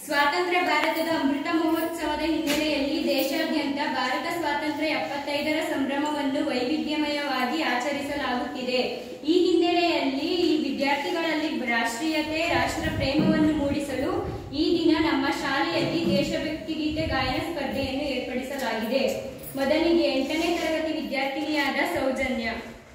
ಸ್ವಾತಂತ್ರ್ಯ ಭಾರತದ ಅಮೃತ ಮಹೋತ್ಸವದ ಹಿನ್ನೆಲೆಯಲ್ಲಿ ದೇಶಾದ್ಯಂತ ಭಾರತ ಸ್ವಾತಂತ್ರ್ಯ ಎಪ್ಪತ್ತೈದರ ಸಂಭ್ರಮವನ್ನು ವೈವಿಧ್ಯಮಯವಾಗಿ ಆಚರಿಸಲಾಗುತ್ತಿದೆ ಈ ಹಿನ್ನೆಲೆಯಲ್ಲಿ ವಿದ್ಯಾರ್ಥಿಗಳಲ್ಲಿ ರಾಷ್ಟ್ರೀಯತೆ ರಾಷ್ಟ್ರ ಪ್ರೇಮವನ್ನು ಮೂಡಿಸಲು ಈ ದಿನ ನಮ್ಮ ಶಾಲೆಯಲ್ಲಿ ದೇಶಭಕ್ತಿ ಗೀತೆ ಗಾಯನ ಸ್ಪರ್ಧೆಯನ್ನು ಏರ್ಪಡಿಸಲಾಗಿದೆ ಮೊದಲಿಗೆ ಎಂಟನೇ ತರಗತಿ ವಿದ್ಯಾರ್ಥಿನಿಯಾದ ಸೌಜನ್ಯ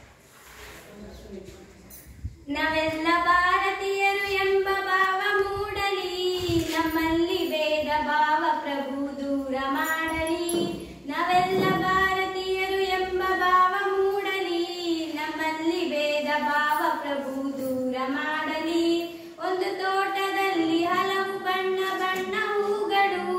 ನಾವೆಲ್ಲ ಭಾರತೀಯರು ಎಂಬ ಭಾವ ಮೂಡಲಿ ನಮ್ಮಲ್ಲಿ ಭೇದ ಭಾವ ಪ್ರಭು ದೂರ ಮಾಡಲಿ ನಾವೆಲ್ಲ ಭಾರತೀಯರು ಎಂಬ ಭಾವ ಮೂಡಲಿ ನಮ್ಮಲ್ಲಿ ಭೇದ ಭಾವ ಪ್ರಭು ದೂರ ಮಾಡಲಿ ಒಂದು ತೋಟದಲ್ಲಿ ಹಲವು ಬಣ್ಣ ಬಣ್ಣ ಹೂಗಳು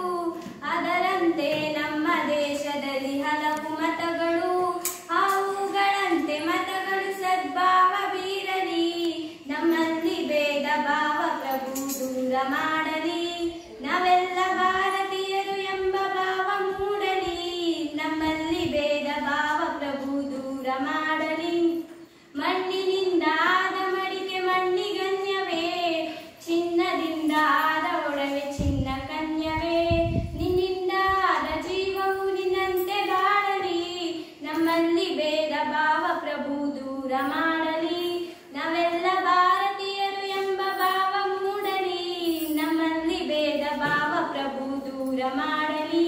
ಅದರಂತೆ ನಮ್ಮ ದೇಶದಲ್ಲಿ ಹಲವು ಮತಗಳು ಆ ಹೂಗಳಂತೆ ಮತಗಳು ಸದ್ಭಾವ ಬೀರಲಿ ನಮ್ಮಲ್ಲಿ ಭೇದ ಭಾವ ಪ್ರಭು ದೂರ ಮಾಡಲಿ ನಾವೆಲ್ಲ ಭಾರತೀಯರು ಎಂಬ ಭಾವ ಮೂಡಲಿ ನಮ್ಮಲ್ಲಿ ಭೇದ ಭಾವ ಪ್ರಭು ದೂರ ಮಾಡಲಿ ಮಣ್ಣಿನಿಂದ ಆದ ಮಡಿಕೆ ಮಣ್ಣಿಗನ್ಯವೇ ಚಿನ್ನದಿಂದ ಆದ ಒಡವೆ ಚಿನ್ನ ಕನ್ಯವೇ ನಿನ್ನಿಂದ ಆದ ಜೀವವು ನಿನ್ನಂತೆ ಬಾಳಲಿ ನಮ್ಮಲ್ಲಿ ಭೇದ ಭಾವ ಪ್ರಭು ದೂರ ಮಾಡಲಿ ನಾವೆಲ್ಲ ಭಾರತೀಯರು ಎಂಬ ಭಾವ ಮೂಡಲಿ ನಮ್ಮಲ್ಲಿ ಭೇದ ಭಾವ ಪ್ರಭು ದೂರ ಮಾಡಲಿ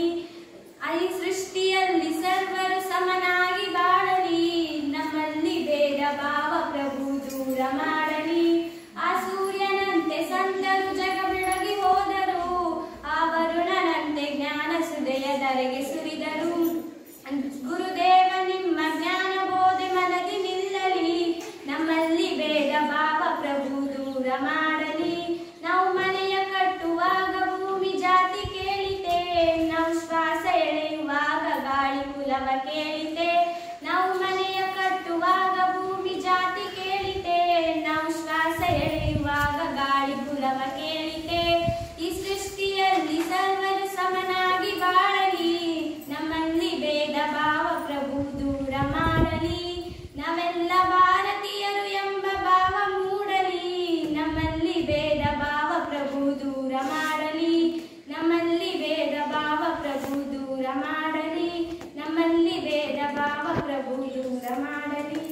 ಐ ಸೃಷ್ಟಿಯಲ್ಲಿ ಸರ್ವರು ಸಮನಾಗಿ ಬಾಳಲಿ ನಮ್ಮಲ್ಲಿ ಭೇದ ಭಾವ ಪ್ರಭು ದೂರ ಮಾಡಲಿ ಆ ಸೂರ್ಯನಂತೆ ಸಂತರು ಜಗ ಬೆಳಗಿ ಹೋದರು ಆ ವರುಣನಂತೆ ಜ್ಞಾನ ಸುದಯದರೆಗೆ ಸುರಿದರು ಗುರುದೇವ ನಿಮ್ಮ ಜ್ಞಾನ ಬೋಧೆ ಮನದಿ ನಿಲ್ಲಲಿ ನಮ್ಮಲ್ಲಿ ಭೇದ ಭಾವ ಪ್ರಭು ದೂರ ಮಾಡಲಿ ನಾವು ಮನೆಯ ಕಟ್ಟುವಾಗ ಭೂಮಿ ಜಾತಿ ಕೇಳಿತೆ ನಾವು ಶ್ವಾಸ ಎಳೆಯುವಾಗ ಗಾಳಿ ಕುಲವ ಕೇಳಿತೆ ನಾವು ಮನೆಯ ಕಟ್ಟುವಾಗ ಭೂಮಿ ಜಾತಿ ಕೇಳಿತೆ ನಾವು ಶ್ವಾಸ ಎಳೆಯುವಾಗ ಗಾಳಿ ಕುಲವ ಕೇಳಿತೆ ಈ ಸೃಷ್ಟಿಯಲ್ಲಿ ಸರ್ವರು ಸಮನಾಗಿ ಬಾಳಲಿ ನಮ್ಮಲ್ಲಿ ಭೇದ ಭಾವ ಪ್ರಭು ದೂರ ಮಾಡಲಿ ನಾವೆಲ್ಲ ಭಾರತೀಯರು ಎಂಬ ಭಾವ ಮೂಡಲಿ ನಮ್ಮಲ್ಲಿ ಭೇದ ಭಾವ ಪ್ರಭು ದೂರ ಮಾಡಲಿ ನಮ್ಮಲ್ಲಿ ಭೇದ ಭಾವ ಪ್ರಭು ದೂರ ಮಾಡಲಿ ನಮ್ಮಲ್ಲಿ ಭೇದ ಭಾವ ಪ್ರಭು ದೂರ ಮಾಡಲಿ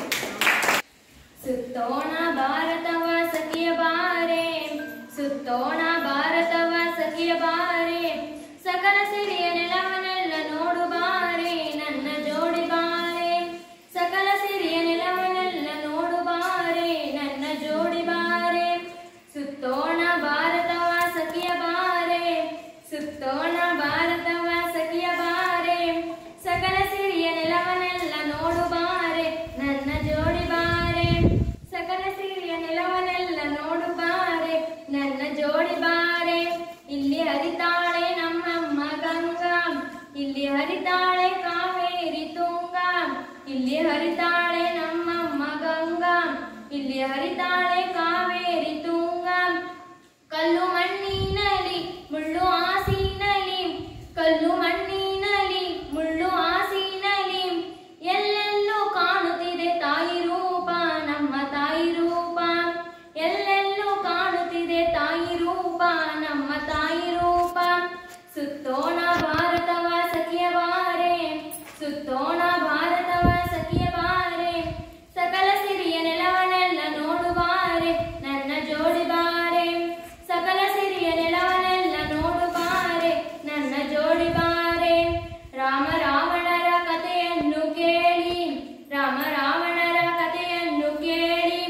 ಸುತ್ತೋಣ ಭಾರತವ ಸಖಿಯ ಬಾರೆ ಸುತ್ತೋಣ ಭಾರತವ ಸಖಿಯ ಬಾರೆ ಸಕಲ ಸಿರಿಯ ನೆಲವನ್ನೆಲ್ಲ ನೋಡು ಬಾರೆ ನನ್ನ ಜೋಡಿ ಬಾರೆ ಸಕಲ ಸಿರಿಯ ನೆಲವನ್ನೆಲ್ಲ ನೋಡು ಬಾರೆ ನನ್ನ ಜೋಡಿ ಬಾರೆ ಸುತ್ತೋಣ ಭಾರತವ ಸಖಿಯ ಬಾರೆ ಸುತ್ತೋಣ ಭಾರತವ ಸಖಿಯ ಬಾರೆ ಸಕಲ ಸಿರಿಯ ನೆಲವನ್ನೆಲ್ಲ ನೋಡು ಬಾರೆ ನನ್ನ ಜೋಡಿ ಬಾರೆ ಸಕಲ ಸಿರಿಯ ನೆಲವನ್ನೆಲ್ಲ ನೋಡು ಬಾರೆ ನನ್ನ ಜೋಡಿ ಬಾರೆ ಇಲ್ಲಿ ಹರಿತಾಳೆ ನಮ್ಮಮ್ಮ ಗಂಗಾ ಇಲ್ಲಿ ಹರಿತಾಳೆ ಕಾವೇರಿ ತುಂಗ ಇಲ್ಲಿ ಹರಿತಾಳೆ ನಮ್ಮಮ್ಮ ಗಂಗಾ ಇಲ್ಲಿ ಹರಿತಾಳೆ ಕಾವೇರಿ ತುಂಗ ಕಲ್ಲು ಮಣ್ಣಿನಲಿ ಮುಳ್ಳು ಆಸೀನಲಿ ಕಲ್ಲು ಮಣ್ಣಿನಲಿ ಮುಳ್ಳು ಆಸೀನಲಿ ಎಲ್ಲೆಲ್ಲೂ ಕಾಣುತ್ತಿದೆ ತಾಯಿ ರೂಪ ನಮ್ಮ ತಾಯಿ ರೂಪ ಎಲ್ಲೆಲ್ಲೂ ಕಾಣುತ್ತಿದೆ ತಾಯಿ ರೂಪ ನಮ್ಮ ತಾಯಿ ರೂಪ ಸುತ್ತೋಣ ಭಾರತವ ಸಖಿಯ ಬಾರೆ ಸುತ್ತೋಣ ಭಾರತವ ಸಖಿಯ ಬಾರೆ ಸಕಲ ಸಿರಿಯ ನೆಲವನ್ನೆಲ್ಲ ನೋಡು ಬಾರೆ ನನ್ನ ಜೋಡಿ ಬಾರೆ ಸಕಲ ಸಿರಿಯ ನೆಲವನ್ನೆಲ್ಲ ನೋಡು ಬಾರೆ ನನ್ನ ಜೋಡಿ ಬಾರೆ ರಾಮ ರಾವಣರ ಕಥೆಯನ್ನು ಕೇಳಿ ರಾಮ ರಾವಣರ ಕಥೆಯನ್ನು ಕೇಳಿ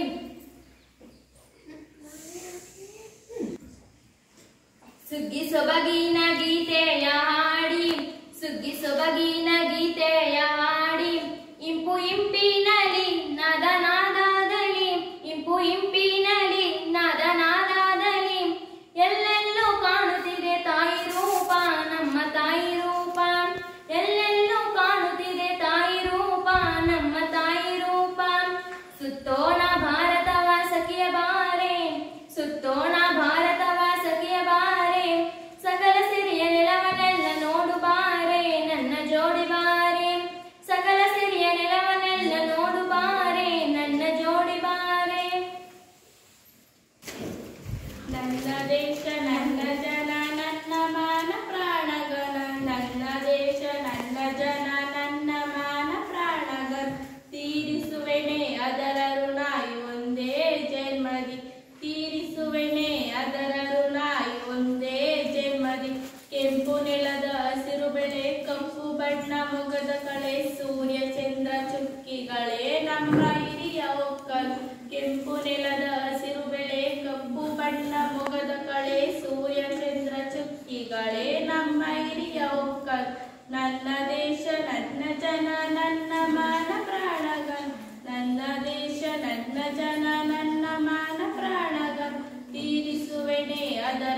ಸುಗ್ಗಿ ಸೊಬಗಿನ ಗೀತೆಯ ಹಾಡಿ ಸುಗ್ಗಿ ಸೊಬಗಿನ ಗೀತೆಯ ಹಾಡಿ ಇಂಪು ಇಂಪಿನಲಿ ನಾದ ನಾದಾದಲಿ ಇಂಪು ಇಂಪಿನಲಿ ನಾದ ನಾದಾದಲಿ ಎಲ್ಲೆಲ್ಲೂ ಕಾಣುತ್ತಿದೆ ತಾಯಿ ರೂಪ ನಮ್ಮ ತಾಯಿ ರೂಪ ಎಲ್ಲೆಲ್ಲೂ ಕಾಣುತ್ತಿದೆ ತಾಯಿ ರೂಪ ನಮ್ಮ ತಾಯಿ ರೂಪ ಸುತ್ತೋಣ ಭಾರತವ ಸಖಿಯ ಬಾರೆ ಸುತ್ತೋಣ ಭಾರತವ ಸಖಿಯ ಬಾರೆ ಸಕಲ ಸಿರಿಯ ನೆಲವನ್ನೆಲ್ಲ ನೋಡು ಬಾರೆ ನನ್ನ ಜೋಡಿ ಬಾರೆ ಸಕಲ ಸಿರಿಯ ನೆಲವನ್ನೆಲ್ಲ ನೋಡು ಬಾರೆ ನನ್ನ ಜೋಡಿ ಬಾರೆ ನನ್ನ ದೇಶ ನನ್ನ ಜನ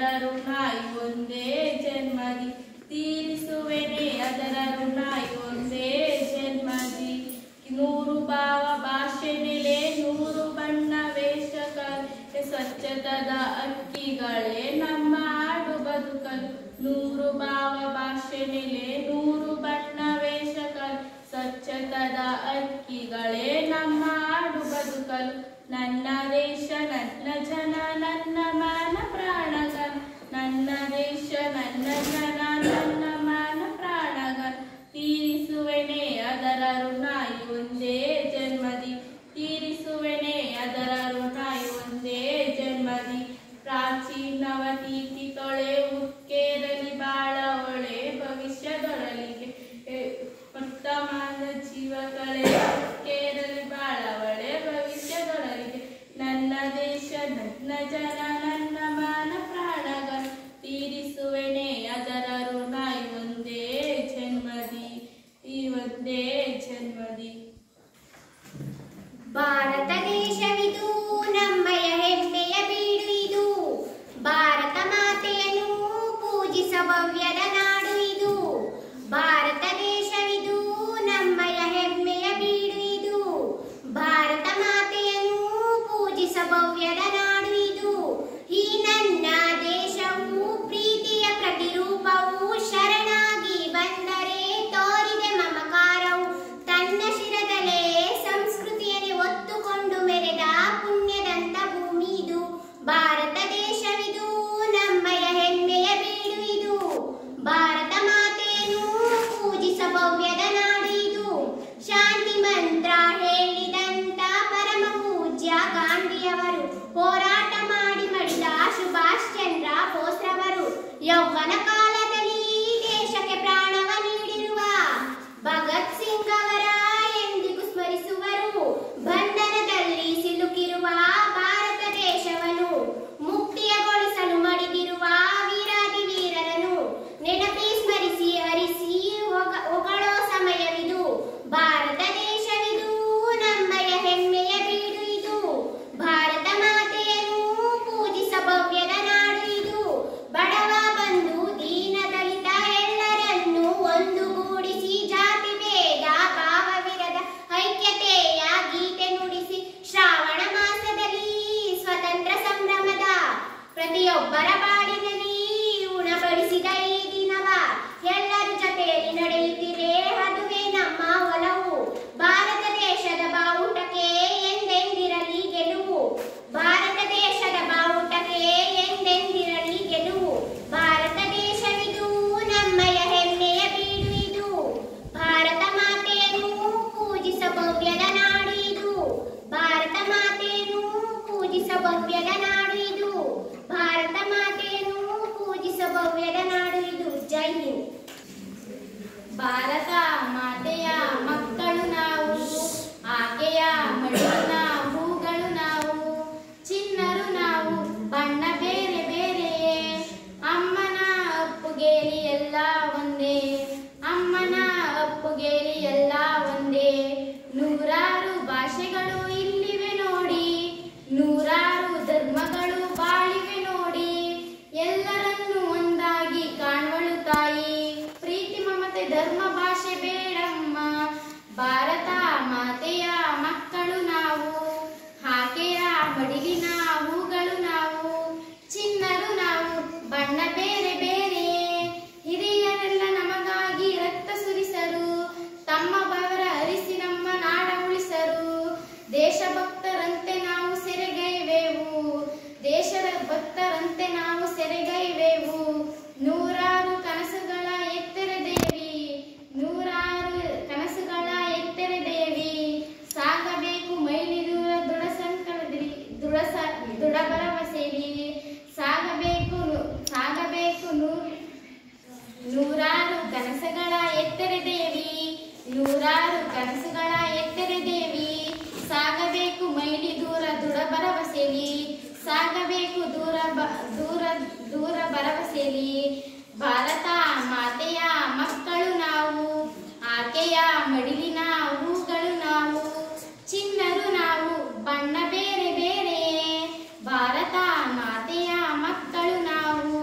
ಋಣ ಒಂದೇ ಜನ್ಮದಿ ತೀರಿಸುವೆನೆ ಅದರ ಋಣ ಒಂದೇ ಜನ್ಮದಿ ನೂರು ಭಾವ ಭಾಷೆ ನೆಲೆ ನೂರು ಬಣ್ಣ ವೇಷ ಕಲೆ ಸ್ವಚ್ಛತದ ಅಕ್ಕಿಗಳೇ ನಮ್ಮ ಆಡು ಬದುಕಲು ನೂರು ಭಾವ ಭಾಷೆ ನೆಲೆ ನೂರು ಬಣ್ಣ ವೇಷ ಕಲೆ ಸ್ವಚ್ಛತದ ಅಕ್ಕಿಗಳೇ ನಮ್ಮ ಆಡು ಬದುಕಲು ನನ್ನ ದೇಶ ನನ್ನ ಜನ ನನ್ನ ಮಾನ ಪ್ರಾಣಗಳ ನನ್ನ ದೇಶ ನನ್ನ ಜನ ನನ್ನ ಮಾನ ಪ್ರಾಣಗಳ ತೀರಿಸುವೆನೆ ಅದರ ಋಣ ಒಂದೇ ಜನ್ಮದಿ ತೀರಿಸುವೆನೆ ಅದರ ಋಣ ಒಂದೇ ಜನ್ಮದಿ ಪ್ರಾಚೀನವತೀತಿ ತೊಳೆ ಉಕ್ಕೇರಲಿ ಬಾಳ ಒಳೆ ಭವಿಷ್ಯದೊಳಲಿಗೆ ಎ, ವರ್ತಮಾನ ಜೀವಗಳೇ ಉಕ್ಕೇರಲಿ ಬಾಳ ಒಳೆ ಭವಿಷ್ಯದೊಳಲಿಗೆ ನನ್ನ ದೇಶ ನನ್ನ ಜನ ನನ್ನ ಮಾನ ಪ್ರಾಣಗಳ ತೀರಿಸುವೆನೆ ಅದರ ಋಣ ಒಂದೇ ಜನ್ಮದಿ ಈ ಒಂದೇ ಜನ್ಮದಿ ಭಾರತ ದೇಶವಿದು ನಮ್ಮಯ ಹೆಮ್ಮೆಯ ಬೀಡು ಇದು ಭಾರತ ಮಾತೆಯನ್ನು ಪೂಜಿಸ ಭವ್ಯದ ನಾಡು ಇದು ಭಾರತ ದೇಶವಿದು ನಮ್ಮಯ ಹೆಮ್ಮೆಯ ಬೀಡು ಇದು ಭಾರತ ಮಾತೆಯನ್ನು ಪೂಜಿಸ ಭವ್ಯದ ನಾಡು ಇದು ಈ ನನ್ನ ದೇಶವು ಪ್ರೀತಿಯ ಪ್ರತಿರೂಪವು ಶರಣಾಗಿ ಬಂದರೆ ತೋರಿದೆ ಮಮಕಾರವು ತನ್ನ ಶಿರದಲ್ಲೇ ಸಂಸ್ಕೃತಿಯಲ್ಲಿ ಒತ್ತುಕೊಂಡು ಮೆರೆದ ಪುಣ್ಯದಂತ ಭೂಮಿ ಇದು ಭಾರತ ದೇಶವಿದು ನಮ್ಮಯ ಹೆಮ್ಮೆಯ ಬೀಡು ಇದು ಭಾರತ ಮಾತೆಯನ್ನು ಪೂಜಿಸ ಭವ್ಯದ ನಾಡು ಇದು ಶಾಂತಿ ಮಂತ್ರ ಹೇಳಿದಂತ ಪರಮ ಪೂಜ್ಯ ಗಾಂಧಿಯವರು ಹೋರಾಟ ಮಾಡಿ ಮಡಿದ ಸುಭಾಷ್ ಚಂದ್ರ ಬೋಸ್ರವರು ಯೌವನ ಕಾಲದಲ್ಲಿ ದೇಶಕ್ಕೆ ಪ್ರಾಣವ ನೀಡಿರುವ ಭಗತ್ ಸಿಂಗ್ ಅವರ ಎಂದಿಗೂ ಸ್ಮರಿಸುವರು ಬಂಧನದಲ್ಲಿ ಸಿಲುಕಿರುವ ಭಾರತ ದೇಶವನ್ನು ಮುಕ್ತಿಯಗೊಳಿಸಲು ಮಡಿದಿರುವ ವೀರಾದಿ ವೀರರನ್ನು ನೆನಪಿ ಸ್ಮರಿಸಿ ಹರಿಸಿ ಹೊಗ- ಹೊಗಳೋ ಸಮಯವಿದು ಭಾರತ ದೇಶವಿದು ನಮ್ಮಯ ಹೆಮ್ಮೆಯ ಬೀಡು ಇದು ಭಾರತ ಮಾತೆಯನ್ನು ಪೂಜಿಸ ಭವ್ಯದ ನಾಡು ಇದು ಬಡವ ಬಂಧು ದೀನ ದಲಿತ ಎಲ್ಲರನ್ನೂ ಒಂದುಗೂಡಿಸಿ ಜಾತಿ ಭೇದ ಭಾವವಿರದ ಐಕ್ಯತೆಯ ಗೀತೆ ನುಡಿಸಿ ಶ್ರಾವಣ ಮಾಸದಲ್ಲಿ ಸ್ವತಂತ್ರ ಸಂಭ್ರಮದ ಪ್ರತಿಯೊಬ್ಬರ ಬಾಳಿನಲ್ಲಿ ಉಣಬಡಿಸಿದ ಈ ದಿನವ ಎಲ್ಲರ ಜೊತೆಯಲ್ಲಿ ನಡೆಯುತ್ತಿದೆ ಅದುವೇ ನಮ್ಮ ಒಲವು ಭಾರತ ದೇಶದ ಬಾವುಟಕ್ಕೆ ಎಂದೆಂದಿರಲಿ ಗೆಲುವು ಭಾರತ ದೇಶದ ಬಾವುಟಕ್ಕೆ ಎಂದೆಂದಿರಲಿ ಗೆಲುವು ಭಾರತ ದೇಶವಿದು ನಮ್ಮಯ ಹೆಮ್ಮೆಯ ಬೀಡು ಇದು ಭಾರತ ಮಾತೆಯನ್ನು ಪೂಜಿಸ ಭವ್ಯದ ನಾಡು ಇದು ಭಾರತ ಮಾತೆಯನ್ನು ಪೂಜಿಸ ಭವ್ಯದ ನಾಡು ಇದು ಭಾರತ ಮಾತೆಯನ್ನು ಪೂಜಿಸ ಭವ್ಯದ ನಾಡು ಇದು ಜೈ ಹಿಂದ್ ಭಾರತ ಮಾತೆಯ ಮಕ್ಕಳು ನಾವು ಆಕೆಯ ಮಡಿಲಿನ ಹೂಗಳು ನಾವು ಚಿನ್ನರು ನಾವು ಬಣ್ಣ ಬೇರೆ ಬೇರೆಯೇ ಅಮ್ಮನ ಅಪ್ಪುಗೇಲಿ ಎಲ್ಲ ಒಂದೇ ಅಮ್ಮನ ಅಪ್ಪುಗೇಲಿ ಎಲ್ಲ ಒಂದೇ ನೂರಾರು ಭಾಷೆಗಳು ಇಲ್ಲಿವೆ ನೋಡಿ ನೂರಾರು ಧರ್ಮಗಳು ಬಾಳಿವೆ ನೋಡಿ ಎಲ್ಲರನ್ನೂ ಒಂದಾಗಿ ಕಾಣುವಳು ತಾಯಿ ಪ್ರೀತಿ ಮಮತೆ ಧರ್ಮ ಭಾಷೆ ಬೇಡಮ್ಮ ಭಾರತ ಮಾತೆಯ ಮಕ್ಕಳು ನಾವು ಆಕೆಯ ಮಡಿಲಿನ ಹೂಗಳು ನಾವು ಚಿನ್ನರು ನಾವು ಬಣ್ಣ ಬೇರೆ ಬೇರೆ ಹಿರಿಯರೆಲ್ಲ ನಮಗಾಗಿ ರಕ್ತ ಸುರಿಸರು ತಮ್ಮ ಬವರ ಹರಿಸಿ ನಮ್ಮ ನಾಡ ಉಳಿಸರು ದೇಶಭಕ್ತರಂತೆ ನಾವು ಸೆರೆಗೈವೆವು ದೇಶದ ಭಕ್ತರಂತೆ ನಾವು ಸೆರೆಗೈವೆವು ನೂರಾರು ಕನಸುಗಳ ಎತ್ತರ ದೇವಿ ನೂರಾರು ಕನಸುಗಳ ಎತ್ತರ ದೇವಿ ಸಾಗಬೇಕು ಮೈಲಿ ದೂರ ದೃಢ ಸಂಕಲದಲ್ಲಿ ದೃಢ ಸ- ದೃಢ ಭರವಸೆಲಿ ಸಾಗಬೇಕು ನು- ಸಾಗಬೇಕು ನೂರು ನೂರಾರು ಕನಸುಗಳ ಎತ್ತರ ದೇವಿ ನೂರಾರು ಕನಸುಗಳ ಎತ್ತರ ದೇವಿ ಸಾಗಬೇಕು ಮೈಲಿ ದೂರ ದೃಢ ಭರವಸೆಲಿ ಸಾಗಬೇಕು ದೂರ ಬ- ದೂರ ದೂರ ಭರವಸೆಲಿ ಭಾರತ ಮಾತೆಯ ಮಕ್ಕಳು ನಾವು ಆಕೆಯ ಮಡಿಲಿನ ಹೂಗಳು ನಾವು ಚಿನ್ನರು ನಾವು ಬಣ್ಣ ಬೇರೆ ಬೇರೆ ಭಾರತ ಮಾತೆಯ ಮಕ್ಕಳು ನಾವು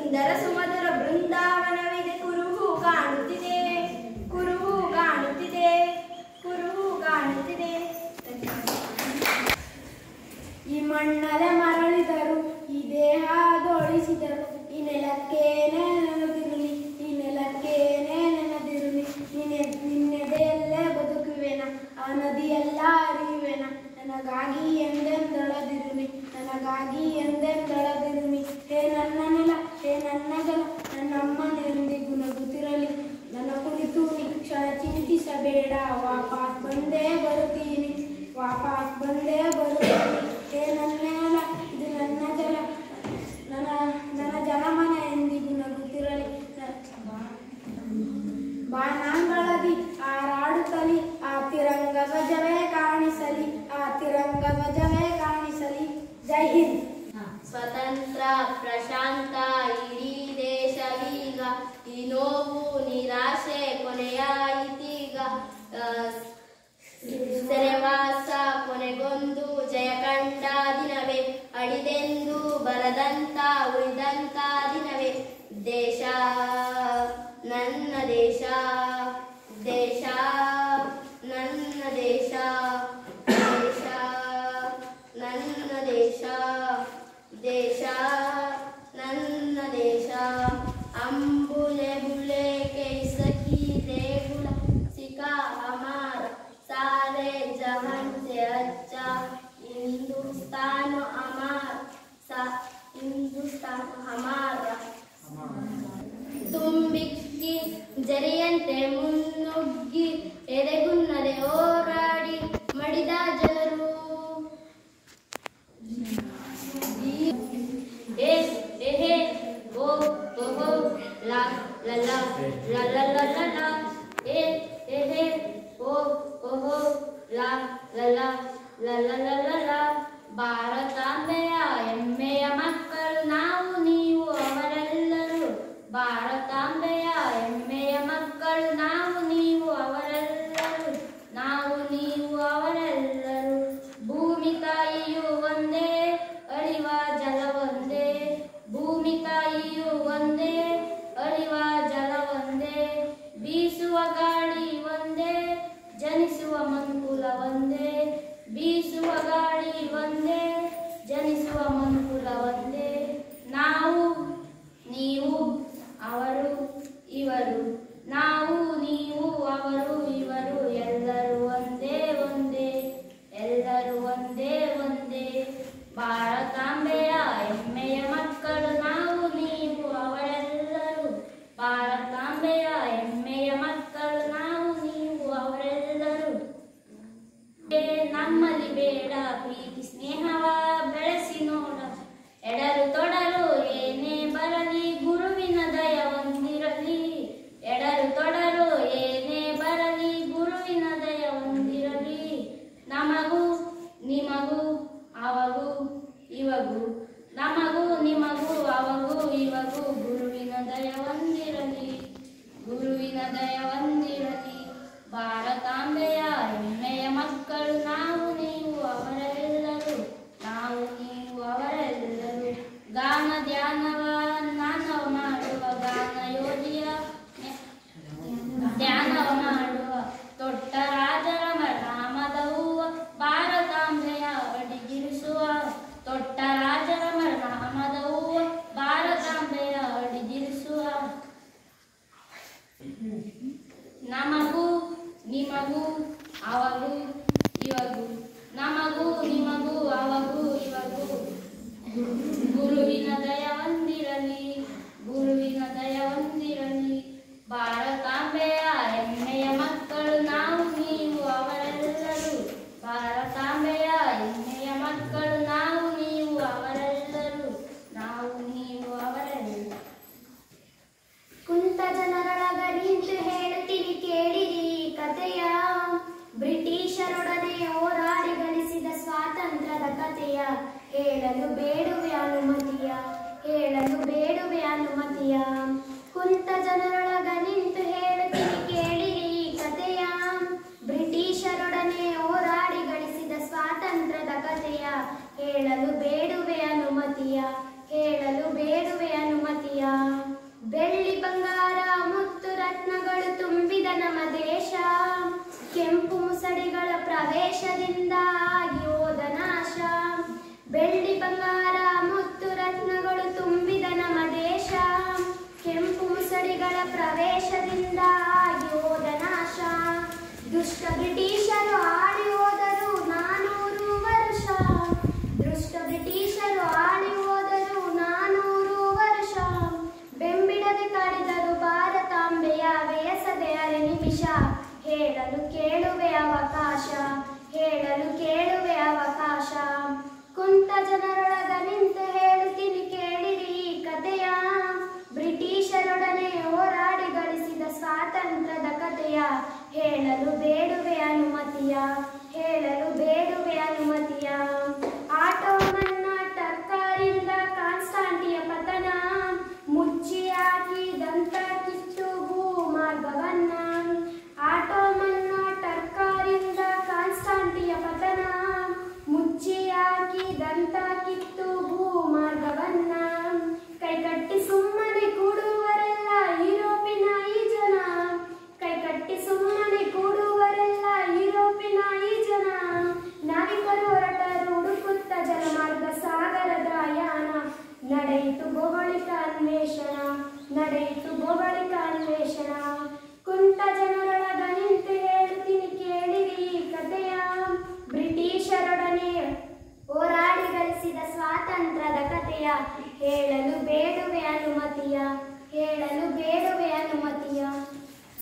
ಸುಂದರ ಸುಮಧುರ ಬೃಂದಾವನವಿದೆ ಕುರುಹು ಕಾಣುತ್ತಿದೆ ಕುರುಹು ಕಾಣುತ್ತಿದೆ ಕುರುಹು ಕಾಣುತ್ತಿದೆ ಈ ಮಣ್ಣಲೆ ಮರಳಿದರು ಈ ದೇಹದೊಳಿಸಿದರು ಈ ನೆಲಕ್ಕೇನೆ ನೆನದಿರಲಿ ಈ ನೆಲಕ್ಕೇನೆ ನೆನದಿರಲಿ ನಿನ್ನೆ ನಿನ್ನೆದೆಯಲ್ಲೇ ಬದುಕುವೆನ ಆ ನದಿಯೆಲ್ಲ ಅರಿಯುವೆನ ನನಗಾಗಿ ಎಂದೆಂದೊಳದಿರುನಿ ನನಗಾಗಿ ಎಂದೆಂದೊಳದಿರುನಿ ಹೇ ನನ್ನ ನೆಲ ಹೇ ನನ್ನ ಜಲ ನನ್ನಮ್ಮನೆಯೊಂದಿಗೂ ನಗುತ್ತಿರಲಿ ನನ್ನ ಕುರಿತು ನೀ ಕ್ಷಣ ಚಿಂತಿಸಬೇಡ ವಾಪಸ್ ಬಂದೇ ಬರುತ್ತೀನಿ ವಾಪಸ್ ಬಂದೇ ಬರುತ್ತೀನಿ ಹೇ ನನ್ನ ನೆಲ ಇದು ನನ್ನ ಜಲ ನನ್ನ ನನ್ನ ಜನಮನ ಎಂದಿಗೂ ನಗುತ್ತಿರಲಿ ಬಾಣಾಂಗಳದಿ ಹಾರಾಡುತ್ತಲಿ ಆ ತಿರಂಗ ಧ್ವಜವೇ ಕಾಣಿಸಲಿ ಆ ತಿರಂಗ ಧ್ವಜವೇ ಕಾಣಿಸಲಿ ಜೈ ಹಿಂದ್ ಸ್ವತಂತ್ರ ಪ್ರಶಾಂತ ಇಡೀ ದೇಶವೀಗ ಈ ನೋವು ನಿರಾಶೆ ಕೊನೆಯಾಯಿತೀಗ ಆ, ಸೆರೆವಾಸ ಕೊನೆಗೊಂದು ಜಯ ಕಂಡ ದಿನವೇ ಅಡಿದೆಂದು ಬರದಂತ ಉಳಿದಂತ ದಿನವೇ ದೇಶ ನನ್ನ ದೇಶ ದೇಶ ನನ್ನ ದೇಶ ದೇಶ ನನ್ನ ದೇಶ ದೇಶ ನನ್ನ ದೇಶ ಅಂಬುಲೆ ಬುಲೆ कैसकी देगुला सिका हमारा सारे जहान से अच्छा हिंदुस्तान हमारा सा हिंदुस्तान हमारा ತುಂಬಿಕ್ಕಿ ಜರಿಯಂತೆ ಮುನ್ನುಗ್ಗಿ ಎದೆಗುನ್ನದೆ ಹೋರಾಡಿ ಮಡಿದ ಜನರು ಏ ಎಹೆ ಓ ಓಹೋ ಲಾ ಲಲ ಲಲ ಲಲ ಲ ಏ ಎಹೆ ಓ ಓಹೋ ಲಾ ಲಲ ಲಲ ಲಲ ಲ ಭಾರತಾಂಬೆಯ ಹೆಮ್ಮೆಯ ಮಕ್ಕಳು ನಾವು ನೀವು ಅವರೆಲ್ಲರೂ ಭಾರತಾಂಬೆಯ ಹೆಮ್ಮೆಯ ಮಕ್ಕಳು ನಾವು ನೀವು ಅವರೆಲ್ಲರೂ ನಾವು ನೀವು ಅವರೆಲ್ಲರೂ ಭೂಮಿ ತಾಯಿಯು ಒಂದೇ ಅಳಿವ ಜಲ ಒಂದೇ ಭೂಮಿ ತಾಯಿಯು ಒಂದೇ ಅಳಿವ ಜಲ ಒಂದೇ ಬೀಸುವ ಗಾಳಿ ಒಂದೇ ಜನಿಸುವ ಮನುಕುಲ ಒಂದೇ ಬೀಸುವ ಗಾಳಿ ಒಂದೇ ಜನಿಸುವ ಮನುಕುಲ ಒಂದೇ ನಾವು ನೀವು ಅವರು ಇವರು ನಾವು ನೀವು ಅವರು ಇವರು ಎಲ್ಲರೂ ಒಂದೇ ಒಂದೇ ಎಲ್ಲರೂ ಒಂದೇ ಒಂದೇ ಭಾರತಾಂಬೆಯ ಹೆಮ್ಮೆಯ ಮಕ್ಕಳು ನಾವು ನೀವು ಅವರೆಲ್ಲರೂ ಭಾರತಾಂಬೆಯ ಹೆಮ್ಮೆಯ ಮಕ್ಕಳು ನಾವು ನೀವು ಅವರೆಲ್ಲರೂ ಏ ನಮ್ಮಲ್ಲಿ ಬೇಡ ಪ್ರೀತಿ ಸ್ನೇಹವ ಬೆಳೆಸಿ ನೋಡ ಎಡರು ತೊಡರು ಏನೇ ಬರಲಿ ಗುರುವಿನ ದಯ ಹೊಂದಿರಲಿ ಎಡರು ತೊಡರು ಏನೇ ಬರಲಿ ಗುರುವಿನ ದಯ ಹೊಂದಿರಲಿ ನಮಗೂ ನಿಮಗೂ ಅವಗೂ ಇವಗೂ ನಮಗೂ ನಿಮಗೂ ಅವಗೂ ಇವಗೂ ಗುರುವಿನ ದಯ ಹೊಂದಿರಲಿ ಗುರುವಿನ ದಯ ಹೊಂದಿರಲಿ ಭಾರತಾಂಬೆಯ ಹೆಮ್ಮೆಯ ಮಕ್ಕಳು ನಾವು ನೀವು ಅವರೆಲ್ಲರೂ ನಾವು ನೀವು ಅವರೆಲ್ಲರೂ ಗಾನ ಧ್ಯಾನವ ನಾನವ ಮಾಡುವ ಗಾನ ಯೋಗಿಯ ಧ್ಯಾನವ ಮಾಡುವ ತೊಟ್ಟ ರಾಜರ ನಾಮದ ಹೂವ ಭಾರತಾಂಬೆಯ ಅಡಿಗಿರಿಸುವ ತೊಟ್ಟ ರಾಜರ ನಾಮದ ಹೂವ ಭಾರತಾಂಬೆಯ ಅಡಿಗಿರಿಸುವ ನಮಗೂ ನಿಮಗೂ ಅವಗೂ ಇವಗೂ ನಮಗೂ ನಿಮಗೂ ಅವಗೂ ಇವಗೂ ಗುರುವಿನ ದಯ ಹೊಂದಿರಲಿ ಗುರುವಿನ ದಯ ಹೊಂದಿರಲಿ ಭಾರತಾಂಬೆಯ ಹೆಮ್ಮೆಯ ಮಕ್ಕಳು ನಾವು ನೀವು ಅವರೆಲ್ಲರೂ ಭಾರತಾಂಬೆಯ ಹೆಮ್ಮೆಯ ಮಕ್ಕಳು ನಾವು ನೀವು ಅವರೆಲ್ಲರೂ ನಾವು ನೀವು ಅವರೆಲ್ಲರೂ ಕುಂತ ಜನರೊಳಗ ನಿಂತು ಹೇಳುತ್ತೀನಿ ಕೇಳಿರಿ ಈ ಕಥೆಯ ಬ್ರಿಟಿಷರೊಡನೆ ಹೋರಾಡಿ ಗಳಿಸಿದ ಸ್ವಾತಂತ್ರ್ಯದ ಕಥೆಯ ಹೇಳಲು ಬೇಡುವೆ ಅನುಮತಿಯ ಹೇಳಲು ಬೇಡುವೆ ಅನುಮತಿಯ ಕುಂತ ಜನರೊಳಗ ನಿಂತು ಹೇಳುತ್ತೀನಿ ಕೇಳಿರಿ ಈ ಕಥೆಯ ಬ್ರಿಟಿಷರೊಡನೆ ಹೋರಾಡಿ ಗಳಿಸಿದ ಸ್ವಾತಂತ್ರ್ಯದ ಕಥೆಯ ಹೇಳಲು ಬೇಡುವೆ ಅನುಮತಿಯ ಹೇಳಲು ಬೇಡುವೆ ಅನುಮತಿಯ ದುಷ್ಟ ಬ್ರಿಟಿಷರು ಆಳಿ ಹೋದರು ನಾನೂರು ವರ್ಷ ಬೆಂಬಿಡದೆ ಕಾಡಿದರು ಭಾರತಾಂಬೆಯ ಬೇಸದೆ ಅರೆ ನಿಮಿಷ ಹೇಳಲು ಕೇಳುವೆ ಅವಕಾಶ ಹೇಳಲು ಕೇಳುವೆ ಅವಕಾಶ ಕುಂತ ಜನರೊಳಗ ನಿಂತು ಹೇಳುತ್ತೀನಿ ಕೇಳಿರಿ ಈ ಕಥೆಯ ಬ್ರಿಟಿಷರೊಡನೆ ಹೋರಾಡಿ ಗಳಿಸಿದ ಸ್ವಾತಂತ್ರ್ಯದ ಕಥೆಯ ಹೇಳಲು ಬೇಡುವೆ ಅನುಮತಿಯ ಹೇಳಲು ಬೇಡುವೆ ಅನುಮತಿಯ ಆಟೋಮನ್ನ ಟರ್ಕಾರಿಂದ ಕಾನ್ಸ್ಟಾಂಟಿಯ ಪತನ ಮುಚ್ಚಿ ಹಾಕಿದಂತ ಕಿತ್ತು ಭೂಮಾರ್ಗವನ್ನ ಆಟೋಮನ್ನ ಟರ್ಕಾರಿಂದ ಕಾನ್ಸ್ಟಾಂಟಿಯ ಪತನ ಮುಚ್ಚಿ ಹಾಕಿದಂತ ಕಿತ್ತು ಭೂಮಾರ್ಗವನ್ನ ಕೈಕಟ್ಟಿ ಸುಮ್ಮನೆ ಕೂಡುವರೆಲ್ಲ ಯುರೋಪಿನ ಈ ಜನ ಕೈಕಟ್ಟಿ ಸುಮ್ಮನೆ ಕೂಡುವರೆಲ್ಲ ಯುರೋಪಿನ ಈ ಜನ ನಾವಿಕರು ಹೊರಟರು ಹುಡುಕುತ್ತ ಜಲಮಾರ್ಗ ಸಾಗರದ ಯಾನ ನಡೆಯಿತು ಭೌಗೋಳಿಕ ಅನ್ವೇಷಣ ನಡೆಯಿತು ಭೌಗೋಳಿಕ ಅನ್ವೇಷಣ ಕುಂತ ಜನರೊಳಗ ನಿಂತು ಹೇಳುತ್ತೀನಿ ಕೇಳಿರಿ ಈ ಕಥೆಯ ಬ್ರಿಟಿಷರೊಡನೆ ಹೋರಾಡಿ ಗಳಿಸಿದ ಸ್ವಾತಂತ್ರ್ಯದ ಕಥೆಯ ಹೇಳಲು ಬೇಡುವೆ ಅನುಮತಿಯ